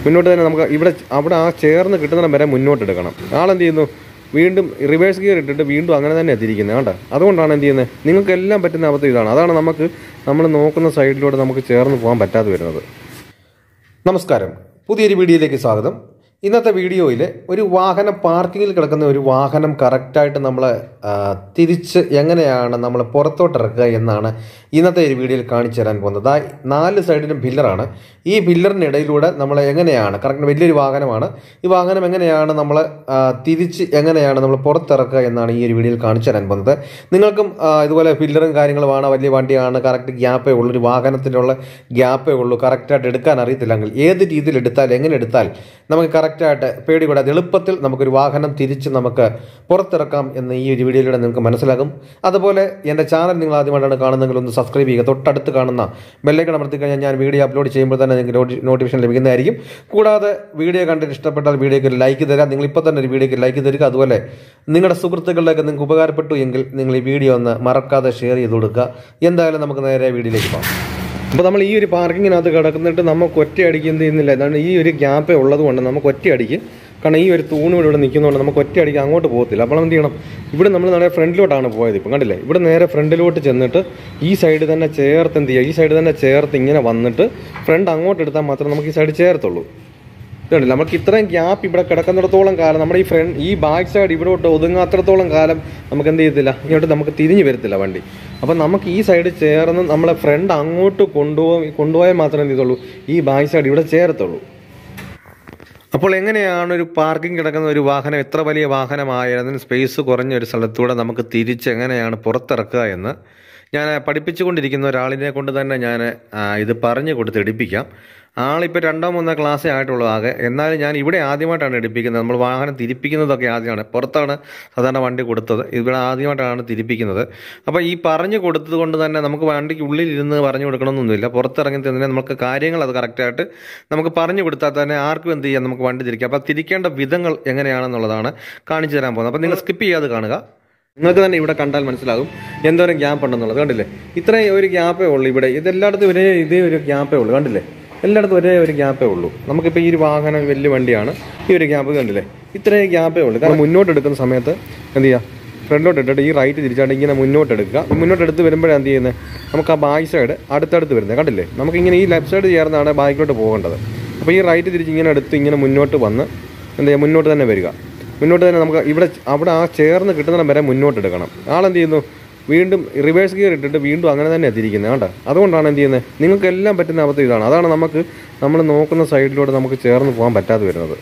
മുന്നോട്ട് തന്നെ നമുക്ക് ഇവിടെ അവിടെ ആ ചേർന്ന് കിട്ടുന്നിടം വരെ മുന്നോട്ട് എടുക്കണം ആളെന്ത് ചെയ്യുന്നു വീണ്ടും റിവേഴ്സ് ഗിയർ ഇട്ടിട്ട് വീണ്ടും അങ്ങനെ തന്നെ തിരിക്കുന്നത് കണ്ടോ അതുകൊണ്ടാണ് എന്ത് ചെയ്യുന്നത് നിങ്ങൾക്ക് എല്ലാം പറ്റുന്ന അവസ്ഥ ഇതാണ് അതാണ് നമുക്ക് നമ്മൾ നോക്കുന്ന സൈഡിലൂടെ നമുക്ക് ചേർന്ന് പോകാൻ പറ്റാതെ വരുന്നത് നമസ്കാരം പുതിയൊരു വീഡിയോയിലേക്ക് സ്വാഗതം ഇന്നത്തെ വീഡിയോയിൽ ഒരു വാഹനം പാർക്കിങ്ങിൽ കിടക്കുന്ന ഒരു വാഹനം കറക്റ്റായിട്ട് നമ്മൾ തിരിച്ച് എങ്ങനെയാണ് നമ്മൾ പുറത്തോട്ട് ഇറക്കുക എന്നാണ് ഇന്നത്തെ ഒരു വീഡിയോയിൽ കാണിച്ചു തരാൻ പോകുന്നത് ദാ നാല് സൈഡിലും പില്ലറാണ് ഈ പില്ലറിനിടയിലൂടെ നമ്മൾ എങ്ങനെയാണ് കറക്റ്റ് വലിയൊരു വാഹനമാണ് ഈ വാഹനം എങ്ങനെയാണ് നമ്മൾ തിരിച്ച് എങ്ങനെയാണ് നമ്മൾ പുറത്തിറക്കുക എന്നാണ് ഈ ഒരു വീഡിയോയിൽ കാണിച്ചു തരാൻ പോകുന്നത് നിങ്ങൾക്കും ആ, ഇതുപോലെ പില്ലറും കാര്യങ്ങളുമാണ് വലിയ വണ്ടിയാണ് കറക്റ്റ് ഗ്യാപ്പേ ഉള്ളൂ ഒരു വാഹനത്തിനുള്ള ഗ്യാപ്പേ ഉള്ളൂ കറക്റ്റായിട്ട് എടുക്കാൻ അറിയത്തില്ലെങ്കിൽ ഏത് രീതിയിൽ എടുത്താൽ എങ്ങനെ എടുത്താൽ നമുക്ക് കറക്റ്റായിട്ട് പേടി കൂടാതെ എളുപ്പത്തിൽ നമുക്കൊരു വാഹനം തിരിച്ച് നമുക്ക് പുറത്തിറക്കാം എന്ന് ഈ ഒരു വീഡിയോയിലൂടെ നിങ്ങൾക്ക് മനസ്സിലാകും അതുപോലെ എൻ്റെ ചാനൽ നിങ്ങൾ ആദ്യമായിട്ടാണ് കാണുന്നതെങ്കിൽ ഒന്ന് സബ്സ്ക്രൈബ് ചെയ്യുക തൊട്ടടുത്ത് കാണുന്ന ബെല്ലൈക്കൺ അമർത്തി കഴിഞ്ഞാൽ ഞാൻ വീഡിയോ അപ്ലോഡ് ചെയ്യുമ്പോൾ തന്നെ നിങ്ങൾക്ക് നോട്ടിഫിക്കേഷൻ ലഭിക്കുന്നതായിരിക്കും കൂടാതെ വീഡിയോ കണ്ടിട്ട് ഇഷ്ടപ്പെട്ടാൽ വീഡിയോയ്ക്ക് ഒരു ലൈക്ക് തരാം നിങ്ങൾ ഇപ്പോൾ തന്നെ ഒരു വീഡിയോയ്ക്ക് ലൈക്ക് തരിക അതുപോലെ നിങ്ങളുടെ സുഹൃത്തുക്കളിലേക്ക് നിങ്ങൾക്ക് ഉപകാരപ്പെട്ടു എങ്കിൽ നിങ്ങൾ ഈ വീഡിയോ ഒന്ന് മറക്കാതെ ഷെയർ ചെയ്ത് കൊടുക്കുക എന്തായാലും നമുക്ക് നേരെ വീഡിയോയിലേക്ക് പോകാം അപ്പോൾ നമ്മൾ ഈ ഒരു പാർക്കിങ്ങിനകത്ത് കിടക്കുന്നിട്ട് നമുക്ക് ഒറ്റയടിക്ക് എന്ത് ചെയ്യുന്നില്ല എന്താണ് ഈ ഒരു ഗ്യാപ്പേ ഉള്ളത് കൊണ്ട് നമുക്ക് ഒറ്റയടിക്ക് കാരണം ഈ ഒരു തൂണ് ഇവിടെ നിൽക്കുന്നതുകൊണ്ട് നമുക്ക് ഒറ്റയടിക്ക് അങ്ങോട്ട് പോകത്തില്ല അപ്പോൾ എന്ത് ചെയ്യണം ഇവിടെ നമ്മൾ നേരെ ഫ്രണ്ടിലോട്ടാണ് പോയത് ഇപ്പം കണ്ടില്ലേ ഇവിടെ നേരെ ഫ്രണ്ടിലോട്ട് ചെന്നിട്ട് ഈ സൈഡ് തന്നെ ചേർത്ത് എന്ത് ചെയ്യുക ഈ സൈഡ് തന്നെ ചേർത്ത് ഇങ്ങനെ വന്നിട്ട് ഫ്രണ്ട് അങ്ങോട്ട് എടുത്താൽ മാത്രമേ നമുക്ക് ഈ സൈഡ് ചേർത്തുള്ളൂ ഇതുണ്ട് നമുക്ക് ഇത്രയും ഗ്യാപ്പ് ഇവിടെ കിടക്കുന്നിടത്തോളം കാലം നമ്മുടെ ഈ ഫ്രണ്ട് ഈ ബാക്ക് സൈഡ് ഇവിടോട്ട് ഒതുങ്ങാത്തിടത്തോളം കാലം നമുക്ക് എന്ത് ചെയ്യത്തില്ല ഇങ്ങോട്ട് നമുക്ക് തിരിഞ്ഞു വരത്തില്ല വണ്ടി അപ്പം നമുക്ക് ഈ സൈഡ് ചേർന്ന് നമ്മളെ ഫ്രണ്ട് അങ്ങോട്ട് കൊണ്ടുപോയി കൊണ്ടുപോയാൽ മാത്രമേ എന്ത് ചെയ്തുള്ളൂ ഈ ബാക്ക് സൈഡ് ഇവിടെ ചേരത്തുള്ളൂ അപ്പോൾ എങ്ങനെയാണ് ഒരു പാർക്കിംഗ് കിടക്കുന്ന ഒരു വാഹനം എത്ര വലിയ വാഹനമായാലും അതിന് സ്പേസ് കുറഞ്ഞ ഒരു സ്ഥലത്തൂടെ നമുക്ക് തിരിച്ച് എങ്ങനെയാണ് പുറത്തിറക്കുക എന്ന് ഞാൻ പഠിപ്പിച്ചുകൊണ്ടിരിക്കുന്ന ഒരാളിനെ കൊണ്ട് തന്നെ ഞാൻ ആ, ഇത് പറഞ്ഞു കൊടുത്ത് എടുപ്പിക്കാം ആളിപ്പോൾ രണ്ടോ മൂന്നോ ക്ലാസ്സേ ആയിട്ടുള്ളൂ ആകെ എന്നാലും ഞാൻ ഇവിടെ ആദ്യമായിട്ടാണ് എടുപ്പിക്കുന്നത് നമ്മൾ വാഹനം തിരിപ്പിക്കുന്നതൊക്കെ ആദ്യമാണ് പുറത്താണ് സാധാരണ വണ്ടി കൊടുത്തത് ഇവിടെ ആദ്യമായിട്ടാണ് തിരിപ്പിക്കുന്നത് അപ്പോൾ ഈ പറഞ്ഞു കൊടുത്തത് കൊണ്ട് തന്നെ നമുക്ക് വണ്ടിക്ക് ഉള്ളിലിരുന്ന് പറഞ്ഞു കൊടുക്കണമെന്നൊന്നുമില്ല പുറത്തിറങ്ങി തന്നെ നമുക്ക് കാര്യങ്ങൾ അത് കറക്റ്റായിട്ട് നമുക്ക് പറഞ്ഞു കൊടുത്താൽ തന്നെ ആർക്കും എന്ത് ചെയ്യാം നമുക്ക് വണ്ടി തിരിക്കാം അപ്പോൾ തിരിക്കേണ്ട വിധങ്ങൾ എങ്ങനെയാണെന്നുള്ളതാണ് കാണിച്ചു തരാൻ പോകുന്നത് അപ്പോൾ നിങ്ങൾ സ്കിപ്പ് ചെയ്യാതെ കാണുക നിങ്ങൾക്ക് തന്നെ ഇവിടെ കണ്ടാൽ മനസ്സിലാകും എന്തോരം ഗ്യാപ്പ് ഉണ്ടെന്നുള്ളത് കണ്ടില്ലേ ഇത്രയും ഒരു ഗ്യാപ്പേ ഉള്ളൂ ഇവിടെ ഇതെല്ലായിടത്തും ഒരേ ഇതേ ഒരു ഗ്യാപ്പേ ഉള്ളൂ കണ്ടില്ലേ എല്ലായിടത്തും ഒരേ ഒരു ഗ്യാപ്പേ ഉള്ളൂ നമുക്കിപ്പോൾ ഈ ഒരു വാഹനം വലിയ വണ്ടിയാണ് ഈ ഒരു ഗ്യാപ്പ് കണ്ടില്ലേ ഇത്രയും ഗ്യാപ്പേ ഉള്ളൂ കാരണം മുന്നോട്ട് എടുക്കുന്ന സമയത്ത് എന്ത് ചെയ്യുക ഫ്രണ്ടിലോട്ട് ഇട്ടിട്ട് ഈ റൈറ്റ് തിരിച്ചാണ്ട് ഇങ്ങനെ മുന്നോട്ട് എടുക്കുക ഈ മുന്നോട്ട് എടുത്ത് വരുമ്പോഴാണ് എന്ത് ചെയ്യുന്നത് നമുക്ക് ആ ബാക്ക് സൈഡ് അടുത്തടുത്ത് വരുന്നത് കണ്ടില്ലേ നമുക്ക് ഇങ്ങനെ ഈ ലെഫ്റ്റ് സൈഡ് ചേർന്നാണ് ബാക്കിലോട്ട് പോകേണ്ടത് അപ്പോൾ ഈ റൈറ്റ് തിരിച്ച് ഇങ്ങനെ എടുത്ത് ഇങ്ങനെ മുന്നോട്ട് വന്ന് എന്ത് ചെയ്യുക മുന്നോട്ട് തന്നെ വരിക മുന്നോട്ട് തന്നെ നമുക്ക് ഇവിടെ അവിടെ ആ ചേർന്ന് കിട്ടുന്നിടം വരെ മുന്നോട്ട് എടുക്കണം ആളെന്ത് ചെയ്യുന്നു വീണ്ടും റിവേഴ്സ് ഗിയർ ഇട്ടിട്ട് വീണ്ടും അങ്ങനെ തന്നെ തിരിക്കുന്നത് കേട്ടോ അതുകൊണ്ടാണ് എന്ത് ചെയ്യുന്നത് നിങ്ങൾക്ക് എല്ലാം പറ്റുന്ന അവസ്ഥ ഇതാണ് അതാണ് നമുക്ക് നമ്മൾ നോക്കുന്ന സൈഡിലൂടെ നമുക്ക് ചേർന്ന് പോകാൻ പറ്റാതെ വരുന്നത്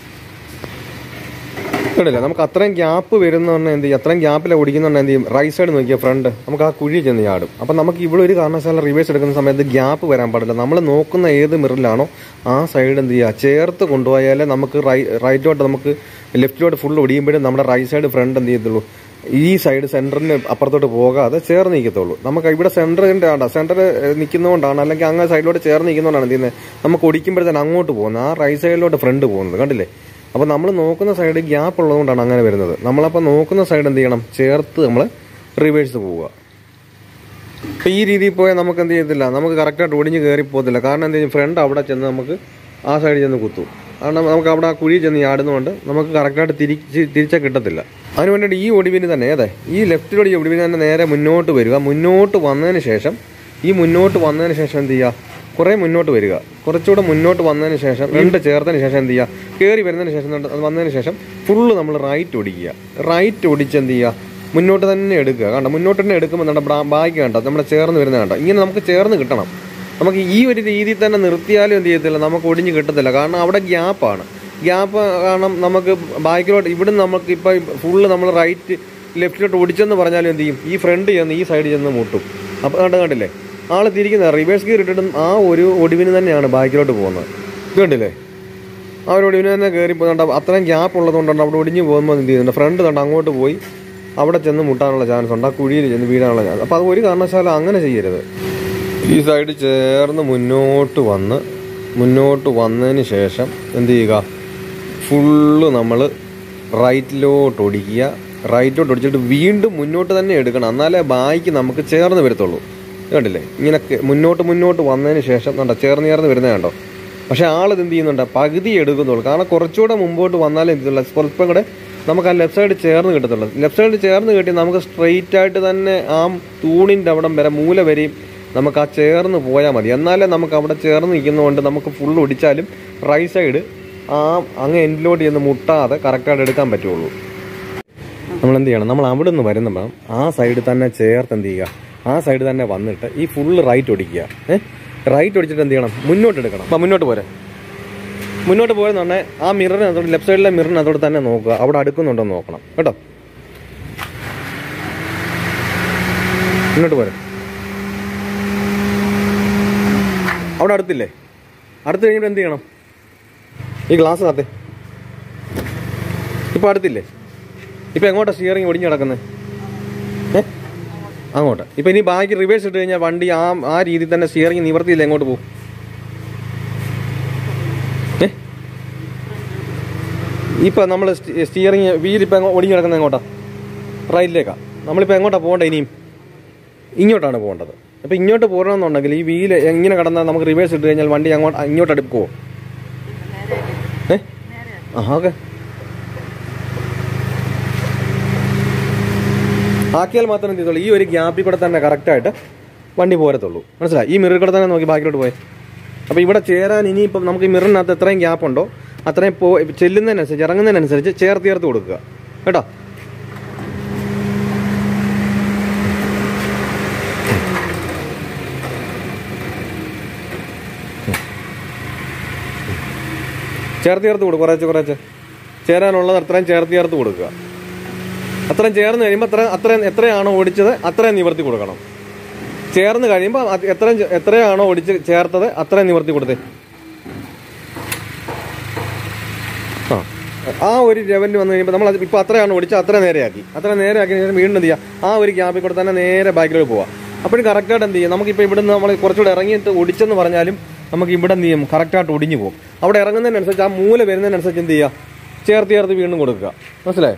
കണ്ടില്ല നമുക്ക് അത്രയും ഗ്യാപ്പ് വരുന്ന എന്ത് ചെയ്യും അത്രയും ഗ്യാപ്പിൽ ഓടിക്കുന്ന എന്ത് ചെയ്യും റൈറ്റ് സൈഡ് നോക്കിയാൽ ഫ്രണ്ട് നമുക്ക് ആ കുഴി ചെന്ന് ചാടും അപ്പം നമുക്ക് ഇവിടെ ഒരു കാരണവശാലും റിവേഴ്സ് എടുക്കുന്ന സമയത്ത് ഗ്യാപ്പ് വരാൻ പാടില്ല നമ്മൾ നോക്കുന്ന ഏത് മിററിലാണോ ആ സൈഡ് എന്ത് ചെയ്യുക ചേർത്ത് കൊണ്ടുപോയാലേ നമുക്ക് റൈ റൈറ്റിലോട്ട് നമുക്ക് ലെഫ്റ്റിലോട്ട് ഫുൾ ഒടിയുമ്പോഴും നമ്മുടെ റൈറ്റ് സൈഡ് ഫ്രണ്ട് എന്ത് ചെയ്യത്തുള്ളൂ ഈ സൈഡ് സെൻറ്ററിന് അപ്പുറത്തോട്ട് പോകാതെ ചേർന്ന് നിൽക്കത്തുള്ളൂ നമുക്ക് ഇവിടെ സെൻറ്ററിൻ്റെ ആണ്ട സെൻറ്റർ നിൽക്കുന്നതുകൊണ്ടാണ് അല്ലെങ്കിൽ അങ്ങ് സൈഡിലോട്ട് ചേർന്ന് നിൽക്കുന്നതുകൊണ്ടാണ് എന്ത് ചെയ്യുന്നത് നമുക്ക് ഒടിക്കുമ്പോഴത്തേന് അങ്ങോട്ട് പോകുന്നത് ആ റൈറ്റ് സൈഡിലോട്ട് ഫ്രണ്ട് പോകുന്നത് കണ്ടില്ലേ അപ്പോൾ നമ്മൾ നോക്കുന്ന സൈഡ് ഗ്യാപ്പ് ഉള്ളതുകൊണ്ടാണ് അങ്ങനെ വരുന്നത് നമ്മളപ്പോൾ നോക്കുന്ന സൈഡ് എന്ത് ചെയ്യണം ചേർത്ത് നമ്മൾ റിവേഴ്സ് പോവുക അപ്പോൾ ഈ രീതിയിൽ പോയാൽ നമുക്ക് എന്ത് ചെയ്യത്തില്ല നമുക്ക് കറക്റ്റായിട്ട് ഒടിഞ്ഞ് കയറി പോകത്തില്ല കാരണം എന്ത് ചെയ്യും ഫ്രണ്ട് അവിടെ ചെന്ന് നമുക്ക് ആ സൈഡിൽ ചെന്ന് കുത്തും കാരണം നമുക്ക് അവിടെ ആ കുഴി ചെന്ന് ചാടുന്നതുകൊണ്ട് നമുക്ക് കറക്റ്റായിട്ട് തിരിച്ച് തിരിച്ചാൽ കിട്ടത്തില്ല അതിന് വേണ്ടിയിട്ട് ഈ ഒടിവിന് തന്നെ അതെ ഈ ലെഫ്റ്റിലൂടെ ഈ ഒടിവിന് തന്നെ നേരെ മുന്നോട്ട് വരിക മുന്നോട്ട് വന്നതിന് ശേഷം ഈ മുന്നോട്ട് വന്നതിന് ശേഷം എന്ത് ചെയ്യുക കുറേ മുന്നോട്ട് വരിക കുറച്ചുകൂടെ മുന്നോട്ട് വന്നതിന് ശേഷം രണ്ട് ചേർത്തതിന് ശേഷം എന്ത് ചെയ്യുക കയറി വരുന്നതിന് ശേഷം രണ്ട് അത് വന്നതിന് ശേഷം ഫുള്ള് നമ്മൾ റൈറ്റ് ഒടിക്കുക റൈറ്റ് ഒടിച്ച് എന്ത് ചെയ്യുക മുന്നോട്ട് തന്നെ എടുക്കുക കണ്ട മുന്നോട്ട് തന്നെ എടുക്കുമ്പോൾ നമ്മുടെ ബാഗ് കണ്ട നമ്മുടെ ചേർന്ന് വരുന്ന കണ്ട ഇങ്ങനെ നമുക്ക് ചേർന്ന് കിട്ടണം നമുക്ക് ഈ ഒരു രീതിയിൽ തന്നെ നിർത്തിയാലും എന്ത് ചെയ്യത്തില്ല നമുക്ക് ഒടിഞ്ഞ് കിട്ടത്തില്ല കാരണം അവിടെ ഗ്യാപ്പാണ് ഗ്യാപ്പ് കാരണം നമുക്ക് ബാക്കിലോട്ട് ഇവിടുന്ന് നമുക്ക് ഇപ്പോൾ ഫുള്ള് നമ്മൾ റൈറ്റ് ലെഫ്റ്റിലോട്ട് ഓടിച്ചെന്ന് പറഞ്ഞാലും എന്ത് ചെയ്യും ഈ ഫ്രണ്ട് ചെന്ന് ഈ സൈഡിൽ ചെന്ന് മുട്ടും അപ്പോൾ കണ്ട കണ്ടില്ലേ ആൾ തിരിക്കുന്ന റിവേഴ്സ് ഗിയർ ഇട്ടിട്ടും ആ ഒരു ഒടിവിന് തന്നെയാണ് ബാക്കിലോട്ട് പോകുന്നത് ഇത് കണ്ടില്ലേ ആ ഒരു ഒടിവിന് തന്നെ കയറി പോകുന്നുണ്ട് അത്രയും ഗ്യാപ്പ് ഉള്ളതുകൊണ്ടാണ് അവിടെ ഒടിഞ്ഞ് പോകുമ്പോൾ എന്ത് ചെയ്യുന്നുണ്ട് ഫ്രണ്ട് കണ്ട് അങ്ങോട്ട് പോയി അവിടെ ചെന്ന് മുട്ടാനുള്ള ചാൻസ് ഉണ്ട് ആ കുഴിയിൽ ചെന്ന് വീഴാനുള്ള ചാൻസ് അപ്പോൾ അത് ഒരു കാരണവശാലും അങ്ങനെ ചെയ്യരുത് ഈ സൈഡ് ചേർന്ന് മുന്നോട്ട് വന്ന് മുന്നോട്ട് വന്നതിന് ശേഷം എന്ത് ചെയ്യുക ഫുള്ള് നമ്മൾ റൈറ്റിലോട്ട് ഒടിക്കുക റൈറ്റിലോട്ട് ഒടിച്ചിട്ട് വീണ്ടും മുന്നോട്ട് തന്നെ എടുക്കണം എന്നാലേ ബായിക്ക് നമുക്ക് ചേർന്ന് വരത്തുള്ളൂ ഇത് കണ്ടില്ലേ ഇങ്ങനെ കെ- മുന്നോട്ട് മുന്നോട്ട് വന്നതിന് ശേഷം കണ്ടോ ചേർന്ന് ചേർന്ന് വരുന്നത് കണ്ടോ പക്ഷേ ആളിത് എന്ത് ചെയ്യുന്നുണ്ട് പകുതി എടുക്കുന്നുള്ളൂ കാരണം കുറച്ചുകൂടെ മുമ്പോട്ട് വന്നാലേ എന്ത് ചെയ്യുള്ളൂ സ്വല്പം കൂടെ നമുക്ക് ആ ലെഫ്റ്റ് സൈഡ് ചേർന്ന് കിട്ടത്തുള്ളൂ ലെഫ്റ്റ് സൈഡ് ചേർന്ന് കിട്ടി നമുക്ക് സ്ട്രെയിറ്റ് ആയിട്ട് തന്നെ ആ തൂണിൻ്റെ അവിടം വരെ മൂല വരെയും നമുക്ക് ആ ചേർന്ന് പോയാൽ മതി എന്നാലേ നമുക്ക് അവിടെ ചേർന്ന് നിൽക്കുന്നതുകൊണ്ട് നമുക്ക് ഫുൾ ഒടിച്ചാലും റൈറ്റ് സൈഡ് ആ അങ്ങ് എൻഡിലോട്ട് ചെന്ന് മുട്ടാതെ കറക്റ്റായിട്ട് എടുക്കാൻ പറ്റുള്ളൂ നമ്മൾ എന്ത് ചെയ്യണം നമ്മൾ അവിടെ നിന്ന് വരുമ്പോൾ ആ സൈഡിൽ തന്നെ ചേർത്ത് എന്ത് ചെയ്യുക ആ സൈഡ് തന്നെ വന്നിട്ട് ഈ ഫുള്ള് റൈറ്റ് ഒടിക്കുക ഏഹ് റൈറ്റ് ഒടിച്ചിട്ട് എന്ത് ചെയ്യണം മുന്നോട്ട് എടുക്കണം അപ്പം മുന്നോട്ട് പോരെ മുന്നോട്ട് പോയെന്നുണ്ടെങ്കിൽ ആ മിററിനകത്തോട് ലെഫ്റ്റ് സൈഡിലെ മിററിനകത്തോട് തന്നെ നോക്കുക അവിടെ അടുക്കുന്നുണ്ടോ എന്ന് നോക്കണം കേട്ടോ മുന്നോട്ട് പോരെ അവിടെ അടുത്തില്ലേ അടുത്ത് കഴിഞ്ഞിട്ട് എന്ത് ചെയ്യണം ഈ ഗ്ലാസ് കാത്തേ ഇപ്പൊ അടുത്തില്ലേ ഇപ്പൊ എങ്ങോട്ടാ സ്റ്റിയറിംഗ് ഒടിഞ്ഞു കിടക്കുന്നത് ഏ അങ്ങോട്ട് ഇപ്പൊ ഇനി ബാക്കി റിവേഴ്സ് ഇട്ട് കഴിഞ്ഞാൽ വണ്ടി ആ ആ രീതിയിൽ തന്നെ സ്റ്റിയറിംഗ് നിവർത്തിയില്ല എങ്ങോട്ട് പോകും ഏ ഇപ്പൊ നമ്മൾ സ്റ്റിയറിംഗ് വീൽ ഇപ്പൊ എങ്ങോ- ഒടിഞ്ഞു കിടക്കുന്നത് എങ്ങോട്ടാ റൈറ്റിലേക്കാ നമ്മളിപ്പോ എങ്ങോട്ടാ പോകേണ്ടത് ഇനിയും ഇങ്ങോട്ടാണ് പോകേണ്ടത് അപ്പൊ ഇങ്ങോട്ട് പോകണമെന്നുണ്ടെങ്കിൽ ഈ വീല് എങ്ങനെ കടന്നാൽ നമുക്ക് റിവേഴ്സ് ഇട്ട് കഴിഞ്ഞാൽ വണ്ടി അങ്ങോട്ട് ഇങ്ങോട്ട് അടുക്കുമോ ഏ ആ ഓക്കെ ആക്കിയാൽ മാത്രം എന്ത് ചെയ്തോളൂ ഈ ഒരു ഗ്യാപ്പിൽ കൂടെ തന്നെ കറക്റ്റായിട്ട് വണ്ടി പോരത്തുള്ളൂ മനസ്സിലായി ഈ മിററിൽ കൂടെ തന്നെ നോക്കി ബാക്കിലോട്ട് പോയി അപ്പോൾ ഇവിടെ ചേരാൻ ഇനിയിപ്പം നമുക്ക് ഈ മിററിനകത്ത് എത്രയും ഗ്യാപ്പ് ഉണ്ടോ അത്രയും പോ ചെല്ലുന്നതിനനുസരിച്ച് ഇറങ്ങുന്നതിനനുസരിച്ച് ചേർത്ത് ചേർത്ത് കൊടുക്കുക കേട്ടോ ചേർത്ത് ചേർത്ത് കൊടുക്കും കുറേശ്ശെ കുറേശ്ശെ ചേരാനുള്ളത് അത്രയും ചേർത്ത് ചേർത്ത് കൊടുക്കുക അത്രയും ചേർന്ന് കഴിയുമ്പോൾ അത്ര അത്രയും എത്രയാണോ ഓടിച്ചത് അത്രയും നിവർത്തി കൊടുക്കണം ചേർന്ന് കഴിയുമ്പോൾ അത് എത്രയും ചെ- എത്രയാണോ ഓടിച്ച് ചേർത്തത് അത്രയും നിവർത്തി കൊടുത്തേ ആ ആ ഒരു ലെവലിൽ വന്നു കഴിയുമ്പോൾ നമ്മൾ ഇപ്പോൾ അത്രയാണ് ഓടിച്ചത് അത്ര നേരെയാക്കി അത്ര നേരെയാക്കിയ ശേഷം വീണ്ടും എന്ത് ചെയ്യുക ആ ഒരു ഗ്യാപ്പിൽ കൂടെ തന്നെ നേരെ ബാക്കിലോട്ട് പോവാം അപ്പോഴും കറക്റ്റായിട്ട് എന്ത് ചെയ്യും നമുക്കിപ്പോൾ ഇവിടുന്ന് നമ്മൾ കുറച്ചുകൂടെ ഇറങ്ങിയിട്ട് ഒടിച്ചെന്ന് പറഞ്ഞാലും നമുക്ക് ഇവിടെ എന്ത് ചെയ്യും കറക്റ്റായിട്ട് ഒടിഞ്ഞു പോകും അവിടെ ഇറങ്ങുന്നതിനനുസരിച്ച് ആ മൂല വരുന്നതിനനുസരിച്ച് എന്ത് ചെയ്യുക ചേർത്ത് ചേർത്ത് വീണ്ടും കൊടുക്കുക മനസ്സിലായോ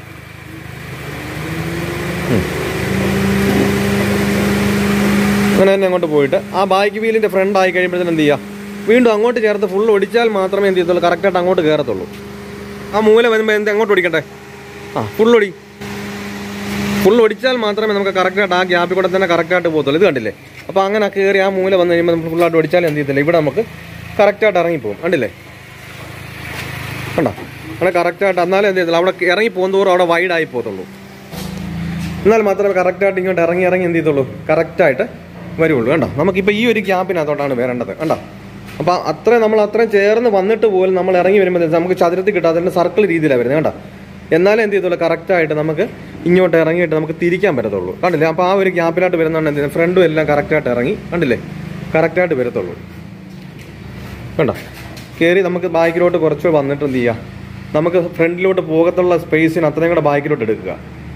അങ്ങനെ തന്നെ അങ്ങോട്ട് പോയിട്ട് ആ ബാക്ക് വീലിന്റെ ഫ്രണ്ട് ആയി കഴിയുമ്പോഴത്തേനും എന്ത് ചെയ്യുക വീണ്ടും അങ്ങോട്ട് ചേർത്ത് ഫുൾ ഒടിച്ചാൽ മാത്രമേ എന്ത് ചെയ്യത്തുള്ളൂ കറക്റ്റായിട്ട് അങ്ങോട്ട് കയറത്തുള്ളൂ ആ മൂല വരുമ്പോൾ എന്ത് അങ്ങോട്ട് ഒടിക്കട്ടെ ആ ഫുൾ ഒടി ഫുൾ ഒടിച്ചാൽ മാത്രമേ നമുക്ക് കറക്റ്റായിട്ട് ആ ഗ്യാപ്പിൽ കൂടെ തന്നെ കറക്റ്റായിട്ട് പോകത്തുള്ളൂ ഇത് കണ്ടില്ലേ അപ്പോൾ അങ്ങനെ കയറി ആ മൂല വന്നു കഴിയുമ്പോൾ നമുക്ക് ഫുള്ളായിട്ട് ഒടിച്ചാൽ എന്ത് ചെയ്യത്തില്ല ഇവിടെ നമുക്ക് കറക്റ്റായിട്ട് ഇറങ്ങിപ്പോകും കണ്ടില്ലേ കണ്ടോ അങ്ങനെ കറക്റ്റായിട്ട് എന്നാലും എന്ത് ചെയ്യത്തില്ല അവിടെ ഇറങ്ങി പോകുന്നതോറും അവിടെ വൈഡായി പോകത്തുള്ളൂ എന്നാൽ മാത്രമേ കറക്റ്റായിട്ട് ഇങ്ങോട്ട് ഇറങ്ങി ഇറങ്ങി എന്ത് ചെയ്തുള്ളൂ കറക്റ്റായിട്ട് വരുള്ളൂ കണ്ടോ നമുക്കിപ്പോൾ ഈ ഒരു ഗ്യാപ്പിനകത്തോട്ടാണ് വരേണ്ടത് കണ്ടോ അപ്പോൾ അത്രയും നമ്മൾ അത്രയും ചേർന്ന് വന്നിട്ട് പോലും നമ്മൾ ഇറങ്ങി വരുമ്പോൾ നമുക്ക് ചതുരത്തിൽ കിട്ടാതെ തന്നെ സർക്കിൾ രീതിയിലാണ് വരുന്നത് കണ്ടോ എന്നാലും എന്ത് ചെയ്തുള്ളൂ കറക്റ്റായിട്ട് നമുക്ക് ഇങ്ങോട്ട് ഇറങ്ങിയിട്ട് നമുക്ക് തിരിക്കാൻ പറ്റത്തുള്ളൂ കണ്ടില്ലേ അപ്പോൾ ആ ഒരു ഗ്യാപ്പിലായിട്ട് വരുന്നതുകൊണ്ട് എന്ത് ഫ്രണ്ടും എല്ലാം കറക്റ്റായിട്ട് ഇറങ്ങി കണ്ടില്ലേ കറക്റ്റായിട്ട് വരത്തുള്ളൂ കണ്ടോ കയറി നമുക്ക് ബാക്കിലോട്ട് കുറച്ച് വന്നിട്ട് എന്ത് ചെയ്യുക നമുക്ക് ഫ്രണ്ടിലോട്ട് പോകത്തുള്ള സ്പേസിന് അത്രയും കൂടെ ബാക്കിലോട്ട് എടുക്കുക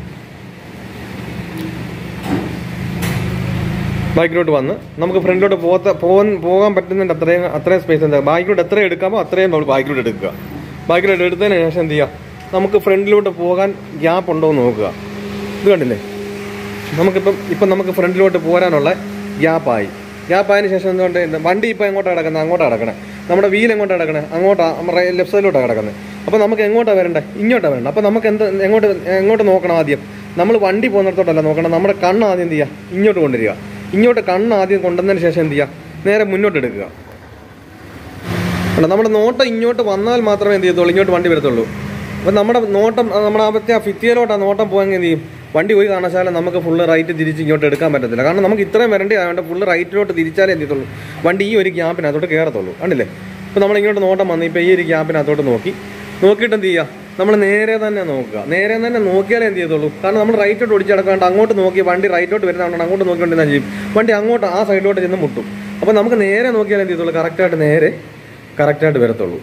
ബാക്കിലോട്ട് വന്ന് നമുക്ക് ഫ്രണ്ടിലോട്ട് പോകാത്ത പോകാൻ പോകാൻ പറ്റുന്നതിൻ്റെ അത്രയും അത്രയും സ്പേസ് എന്താ ബാക്കിലോട്ട് എത്ര എടുക്കാമോ അത്രയും നമ്മൾ ബാക്കിലോട്ട് എടുക്കുക ബാക്കിലോട്ട് എടുത്തതിന് ശേഷം എന്ത് ചെയ്യുക നമുക്ക് ഫ്രണ്ടിലോട്ട് പോകാൻ ഗ്യാപ്പ് ഉണ്ടോ എന്ന് നോക്കുക ഇത് കണ്ടില്ലേ നമുക്കിപ്പം ഇപ്പം നമുക്ക് ഫ്രണ്ടിലോട്ട് പോരാനുള്ള ഗ്യാപ്പായി ഗ്യാപ്പായതിനു ശേഷം എന്തുകൊണ്ട് എന്താ വണ്ടി ഇപ്പം എങ്ങോട്ടാണ് കിടക്കുന്നത് അങ്ങോട്ടാണ് കിടക്കണേ നമ്മുടെ വീൽ എങ്ങോട്ടാണ് കിടക്കണേ അങ്ങോട്ടാണ് ലെഫ്റ്റ് സൈഡിലോട്ടാണ് കിടക്കുന്നത് അപ്പോൾ നമുക്ക് എങ്ങോട്ടാണ് വരണ്ടേ ഇങ്ങോട്ടാണ് വരണ്ടേ അപ്പോൾ നമുക്ക് എന്ത് എങ്ങോട്ട് എങ്ങോട്ട് നോക്കണം ആദ്യം നമ്മൾ വണ്ടി പോകുന്നിടത്തോട്ടല്ല നോക്കണം നമ്മുടെ കണ്ണ് ആദ്യം എന്ത് ചെയ്യുക ഇങ്ങോട്ട് കൊണ്ടുവരിക ഇങ്ങോട്ട് കണ്ണ് ആദ്യം കൊണ്ടുവന്നതിന് ശേഷം എന്ത് ചെയ്യുക നേരെ മുന്നോട്ട് എടുക്കുക കണ്ടോ നമ്മുടെ നോട്ടം ഇങ്ങോട്ട് വന്നാൽ മാത്രമേ എന്ത് ചെയ്യത്തുള്ളൂ ഇങ്ങോട്ട് വണ്ടി വരത്തുള്ളൂ അപ്പം നമ്മുടെ നോട്ടം ആ, നമ്മുടെ അവിടുത്തെ ആ ഭിത്തിയിലോട്ട് ആ നോട്ടം പോകാൻ എന്ത് ചെയ്യും വണ്ടി ഒരു കാരണവശാലും നമുക്ക് ഫുള്ള് റൈറ്റ് തിരിച്ച് ഇങ്ങോട്ട് എടുക്കാൻ പറ്റത്തില്ല കാരണം നമുക്ക് ഇത്രയും വരേണ്ടി അതുകൊണ്ട് ഫുള്ള് റൈറ്റിലോട്ട് തിരിച്ചാലേ എന്ത് ചെയ്യത്തുള്ളൂ വണ്ടി ഈ ഒരു ഗ്യാപ്പിനകത്തോട്ട് കയറത്തുള്ളൂ കണ്ടില്ലേ ഇപ്പം നമ്മൾ ഇങ്ങോട്ട് നോട്ടം വന്ന് ഇപ്പോൾ ഈ ഒരു ഗ്യാപ്പിനകത്തോട്ട് നോക്കി നോക്കിയിട്ട് എന്ത് ചെയ്യുക നമ്മൾ നേരെ തന്നെ നോക്കുക നേരെ തന്നെ നോക്കിയാലേ എന്ത് ചെയ്യത്തുള്ളൂ കാരണം നമ്മൾ റൈറ്റോട്ട് ഓടിച്ച് കിടക്കാണ്ട് അങ്ങോട്ട് നോക്കി വണ്ടി റൈറ്റോട്ട് വരുന്നതുകൊണ്ട് അങ്ങോട്ട് നോക്കിക്കൊണ്ട് എന്താ ചെയ്യും വണ്ടി അങ്ങോട്ട് ആ സൈഡിലോട്ട് ചെന്ന് മുട്ടും അപ്പോൾ നമുക്ക് നേരെ നോക്കിയാലേ എന്ത് ചെയ്യത്തുള്ളൂ കറക്റ്റായിട്ട് നേരെ കറക്റ്റായിട്ട് വരത്തുള്ളൂ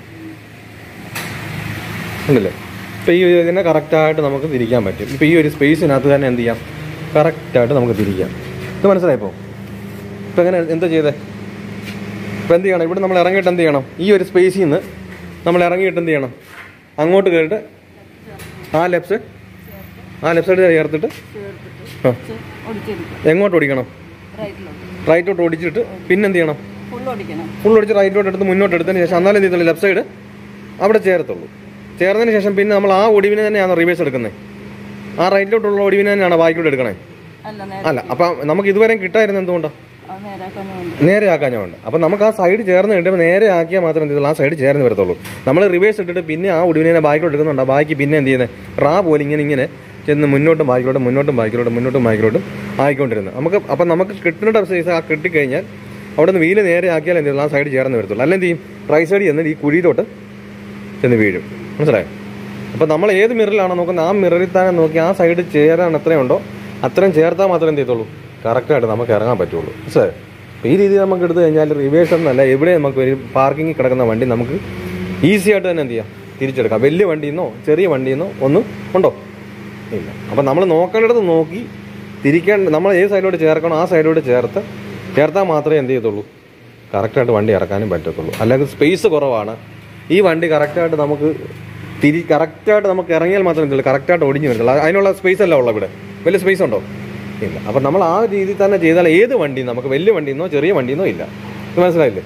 ഉണ്ടല്ലേ ഇപ്പോൾ ഈ ഒരു ഇതിനെ കറക്റ്റായിട്ട് നമുക്ക് തിരിക്കാൻ പറ്റും ഇപ്പോൾ ഈ ഒരു സ്പേസിനകത്ത് തന്നെ എന്ത് ചെയ്യാം കറക്റ്റായിട്ട് നമുക്ക് തിരിക്കാം ഇത് മനസ്സിലായപ്പോൾ ഇപ്പോൾ എങ്ങനെ എന്താ ചെയ്തേ ഇപ്പോൾ എന്ത് ചെയ്യണം ഇവിടെ നമ്മൾ ഇറങ്ങിയിട്ട് എന്ത് ചെയ്യണം ഈ ഒരു സ്പേസിൽ നിന്ന് നമ്മൾ ഇറങ്ങിയിട്ട് എന്ത് ചെയ്യണം അങ്ങോട്ട് കയറിയിട്ട് ആ ലെഫ്റ്റ് ആ ലെഫ്റ്റ് സൈഡ് ചേർത്തിട്ട് ആ ഒടിച്ചെടുക്കും എങ്ങോട്ട് ഓടിക്കണം റൈറ്റിലോട്ട് റൈറ്റോട്ട് ഓടിച്ചിട്ട് പിന്നെ എന്ത് ചെയ്യണം ഫുൾ ഓടിക്കണം ഫുൾ ഒടിച്ച് റൈറ്റിലോട്ട് എടുത്ത് മുന്നോട്ട് എടുത്തതിന് ശേഷം എന്നാലും എന്ത് ചെയ്തുള്ളൂ ലെഫ്റ്റ് സൈഡ് അവിടെ ചേർത്തുള്ളൂ ചേർന്നതിന് ശേഷം പിന്നെ നമ്മൾ ആ ഒടിവിനെ തന്നെയാണ് റിവേഴ്സ് എടുക്കുന്നത് ആ റൈറ്റിലോട്ടുള്ള ഒടിവിനെ തന്നെയാണ് ബാക്കിലോട്ട് എടുക്കണേ അല്ല നേരെ അല്ല അപ്പം നമുക്ക് ഇതുവരെ കിട്ടായിരുന്നു എന്തുകൊണ്ടാണ് അത് നേരാക്കാനുണ്ട് നേരെ ആക്കാഞ്ഞുണ്ട് അപ്പം നമുക്ക് ആ സൈഡ് ചേർന്ന് കിട്ടുമ്പോൾ നേരെ ആക്കിയാൽ മാത്രം എന്ത് ചെയ്തുള്ളൂ ആ സൈഡ് ചേർന്ന് വരത്തുള്ളൂ നമ്മൾ റിവേഴ്സ് ഇട്ടിട്ട് പിന്നെ ആ ഒടിവിനെ ബാക്കിലോട്ട് എടുക്കുന്നുണ്ട് ആ ബാക്കി പിന്നെ എന്ത് ചെയ്യുന്നത് റാ പോലെ ഇങ്ങനെ ഇങ്ങനെ ചെന്ന് മുന്നോട്ടും ബാക്കിലോട്ടും മുന്നോട്ടും ബാക്കിലോട്ടും മുന്നോട്ടും ബാക്കിലോട്ടും ആയിക്കൊണ്ടിരുന്നത് നമുക്ക് അപ്പം നമുക്ക് കിട്ടുന്ന സൈസ് ആ കിട്ടിക്കഴിഞ്ഞാൽ അവിടെ നിന്ന് വീല് നേരെ ആക്കിയാൽ എന്ത് ചെയ്യും ആ സൈഡ് ചേർന്ന് വരത്തുള്ളൂ അല്ലെങ്കിൽ എന്ത് ചെയ്യും റൈറ്റ് സൈഡ് ചെന്ന് ഈ കുഴിയിലോട്ട് ചെന്ന് വീഴും മനസ്സിലായോ അപ്പോൾ നമ്മൾ ഏത് മിററിലാണോ നോക്കുന്നത് ആ മിററിൽ തന്നെ നോക്കി ആ സൈഡ് ചേരാൻ എത്രയുണ്ടോ അത്രയും ചേർത്താൽ മാത്രമേ എന്ത് ചെയ്യത്തുള്ളൂ കറക്റ്റായിട്ട് നമുക്ക് ഇറങ്ങാൻ പറ്റുള്ളൂ മനസ്സിലായോ അപ്പോൾ ഈ രീതിയിൽ നമുക്ക് എടുത്തു കഴിഞ്ഞാൽ റിവേഴ്സ് എന്നല്ല എവിടെ നമുക്ക് ഒരു പാർക്കിങ്ങിൽ കിടക്കുന്ന വണ്ടി നമുക്ക് ഈസി ആയിട്ട് തന്നെ എന്ത് ചെയ്യാം തിരിച്ചെടുക്കാം വലിയ വണ്ടിയിൽ നിന്നോ ചെറിയ വണ്ടിയിൽ നിന്നോ ഒന്നും ഉണ്ടോ ഇല്ല അപ്പം നമ്മൾ നോക്കേണ്ടത് നോക്കി തിരിക്കേണ്ട നമ്മൾ ഏത് സൈഡിലോട്ട് ചേർക്കണോ ആ സൈഡിലോട്ട് ചേർത്ത് ചേർത്താൽ മാത്രമേ എന്ത് ചെയ്യത്തുള്ളൂ കറക്റ്റായിട്ട് വണ്ടി ഇറക്കാനും പറ്റത്തുള്ളൂ അല്ലെങ്കിൽ സ്പേസ് കുറവാണ് ഈ വണ്ടി കറക്റ്റായിട്ട് നമുക്ക് തിരി കറക്റ്റായിട്ട് നമുക്ക് ഇറങ്ങിയാൽ മാത്രമേ എന്തുള്ളൂ കറക്റ്റായിട്ട് ഒടിഞ്ഞു വരത്തുള്ളൂ അതിനുള്ള സ്പേസ് അല്ല ഉള്ള ഇവിടെ വലിയ സ്പേസ് ഉണ്ടോ ഇല്ല അപ്പം നമ്മൾ ആ രീതിയിൽ തന്നെ ചെയ്താൽ ഏത് വണ്ടി നമുക്ക് വലിയ വണ്ടിയെന്നോ ചെറിയ വണ്ടിയെന്നോ ഇല്ല ഇത് മനസ്സിലായില്ലേ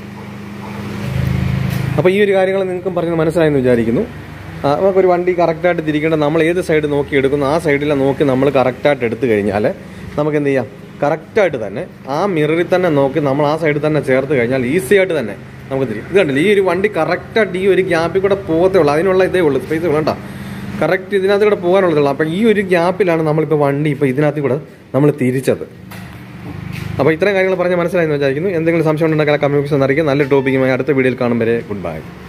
അപ്പോൾ ഈ ഒരു കാര്യങ്ങൾ നിങ്ങൾക്കും പറഞ്ഞ് മനസ്സിലായെന്ന് വിചാരിക്കുന്നു ആ, നമുക്കൊരു വണ്ടി കറക്റ്റായിട്ട് തിരിക്കേണ്ട നമ്മൾ ഏത് സൈഡ് നോക്കി എടുക്കുന്നു ആ സൈഡിലെ നോക്കി നമ്മൾ കറക്റ്റായിട്ട് എടുത്തു കഴിഞ്ഞാൽ നമുക്ക് എന്ത് ചെയ്യാം കറക്റ്റായിട്ട് തന്നെ ആ മിററിൽ തന്നെ നോക്കി നമ്മൾ ആ സൈഡിൽ തന്നെ ചേർത്ത് കഴിഞ്ഞാൽ ഈസി ആയിട്ട് തന്നെ നമുക്ക് തിരിയും ഇത് കണ്ടില്ല ഈ ഒരു വണ്ടി കറക്റ്റായിട്ട് ഈ ഒരു ഗ്യാപ്പിൽ കൂടെ പോകത്തേ ഉള്ളൂ അതിനുള്ള ഇതേ ഉള്ളൂ സ്പേസ് വേണ്ട കറക്റ്റ് ഇതിനകത്ത് കൂടെ പോകാനുള്ളതുള്ളൂ അപ്പം ഈ ഒരു ഗ്യാപ്പിലാണ് നമ്മളിപ്പോൾ വണ്ടി ഇപ്പോൾ ഇതിനകത്ത് കൂടെ നമ്മൾ തിരിച്ചത് അപ്പോൾ ഇത്രയും കാര്യങ്ങൾ പറഞ്ഞ് മനസ്സിലായെന്ന് വിചാരിക്കുന്നു എന്തെങ്കിലും സംശയം ഉണ്ടെങ്കിൽ കമ്മ്യൂണിക്കേഷൻ അറിയിക്കും നല്ല ടോപ്പിക്കുമായി അടുത്ത വീഡിയോയിൽ കാണും വരെ ഗുഡ് ബൈ